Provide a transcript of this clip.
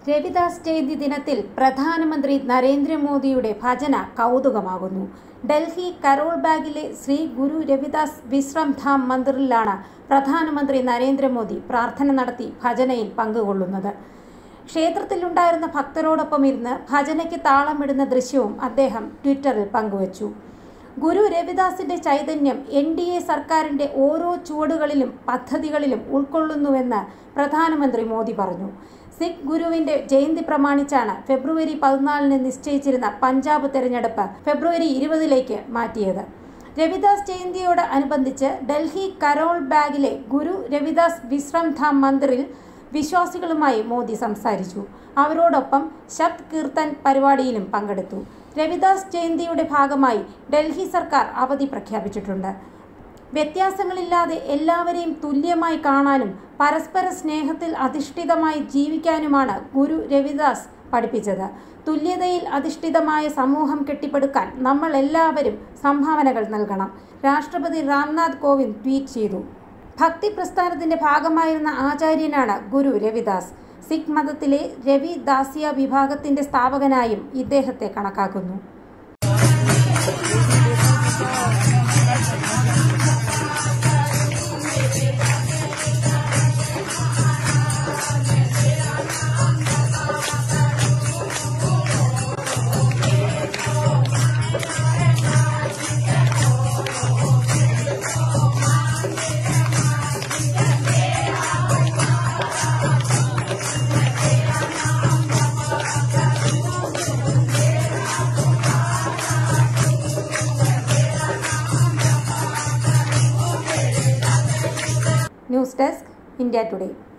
രവിദാസ് ജയന്തി ദിനത്തിൽ പ്രധാനമന്ത്രി നരേന്ദ്രമോദിയുടെ ഭജന കൗതുകമാകുന്നു ഡൽഹി കരോൾ ബാഗിലെ ശ്രീ ഗുരു രവിദാസ് വിശ്രം ധാം മന്ദിറിലാണ് പ്രധാനമന്ത്രി നരേന്ദ്രമോദി പ്രാർത്ഥന നടത്തി ഭജനയിൽ പങ്കുകൊള്ളുന്നത് ക്ഷേത്രത്തിലുണ്ടായിരുന്ന ഭക്തരോടൊപ്പം ഇരുന്ന് ഭജനയ്ക്ക് താളമിടുന്ന ദൃശ്യവും അദ്ദേഹം ട്വിറ്ററിൽ പങ്കുവച്ചു ഗുരു രവിദാസിന്റെ ചൈതന്യം എൻ ഡി എ സർക്കാരിന്റെ ഓരോ ചുവടുകളിലും പദ്ധതികളിലും ഉൾക്കൊള്ളുന്നുവെന്ന് പ്രധാനമന്ത്രി മോദി പറഞ്ഞു സിഖ് ഗുരുവിന്റെ ജയന്തി പ്രമാണിച്ചാണ് ഫെബ്രുവരി പതിനാലിന് നിശ്ചയിച്ചിരുന്ന പഞ്ചാബ് തെരഞ്ഞെടുപ്പ് ഫെബ്രുവരി ഇരുപതിലേക്ക് മാറ്റിയത് രവിദാസ് ജയന്തിയോട് അനുബന്ധിച്ച് ഡൽഹി കരോൾ ബാഗിലെ ഗുരു രവിദാസ് വിശ്രം ധാം മന്ദിറിൽ വിശ്വാസികളുമായി മോദി സംസാരിച്ചു അവരോടൊപ്പം ശബ്ദ് കീർത്തൻ പരിപാടിയിലും പങ്കെടുത്തു രവിദാസ് ജയന്തിയുടെ ഭാഗമായി ഡൽഹി സർക്കാർ അവധി പ്രഖ്യാപിച്ചിട്ടുണ്ട് വ്യത്യാസങ്ങളില്ലാതെ എല്ലാവരെയും തുല്യമായി കാണാനും പരസ്പര സ്നേഹത്തിൽ അധിഷ്ഠിതമായി ജീവിക്കാനുമാണ് ഗുരു രവിദാസ് പഠിപ്പിച്ചത് തുല്യതയിൽ അധിഷ്ഠിതമായ സമൂഹം കെട്ടിപ്പടുക്കാൻ നമ്മൾ എല്ലാവരും സംഭാവനകൾ നൽകണം രാഷ്ട്രപതി രാംനാഥ് കോവിന്ദ് ട്വീറ്റ് ചെയ്തു ഭക്തി പ്രസ്ഥാനത്തിന്റെ ഭാഗമായിരുന്ന ആചാര്യനാണ് ഗുരു രവിദാസ് സിഖ് മതത്തിലെ രവി ദാസിയ വിഭാഗത്തിന്റെ സ്ഥാപകനായും ഇദ്ദേഹത്തെ കണക്കാക്കുന്നു ന്യൂസ് ഡെസ്ക് ഇന്ത്യ ടുഡേ